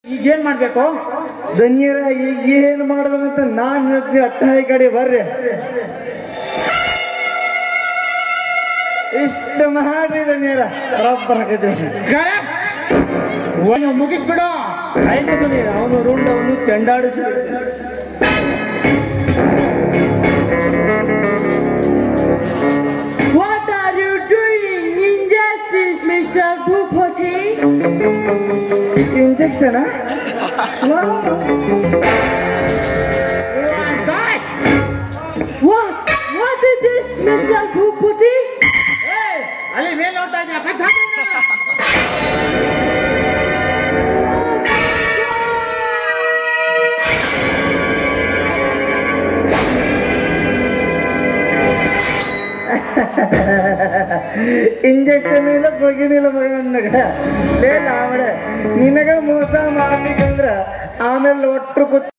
ಈಗೇನ್ ಮಾಡ್ಬೇಕು ಧನ್ಯರ ಈಗ ಏನ್ ಮಾಡ್ಬೇಕಂತ ನಾನ್ ಹೇಳ್ತೀನಿ ಅಟ್ಟ ಈ ಕಡೆ ಬರ್ರಿ ಇಷ್ಟ ಮಾಡ್ರಿ ಧನ್ಯರ ಬರಬ್ಬರ್ ಹಾಕಿದ್ರಿ ಒಂದು ಮುಗಿಸ್ಬಿಡು ಆಯ್ತು ಬನ್ನಿ ಅವನು ರೂಂಡ್ ಅವನು ಚೆಂಡಾಡಿಸಿ What are you doing? Injustice, Mr. Bhupathi. Injection What? What is this, Mr. Bhupathi? ಏಯ್, ಅಲ್ಲಿ ಮೇಲೆ ನೋಡ್ತಾ ಇದ್ಯಾ ಕತ್ ಹಾಕು ಇವ್ನ. ಇಂಜೆಕ್ಷನ್ ಇಲ್ಲ ಬಗಿನಿಲ್ಲ ಮಗ ನನಗ ಲೇ ಲಾವಡೆ ನಿನಗ ಮೋಸ ಮಾಡ್ಲಿಕ್ಕಂದ್ರ ಆಮೇಲೆ ಒಟ್ರು ಕೂತ್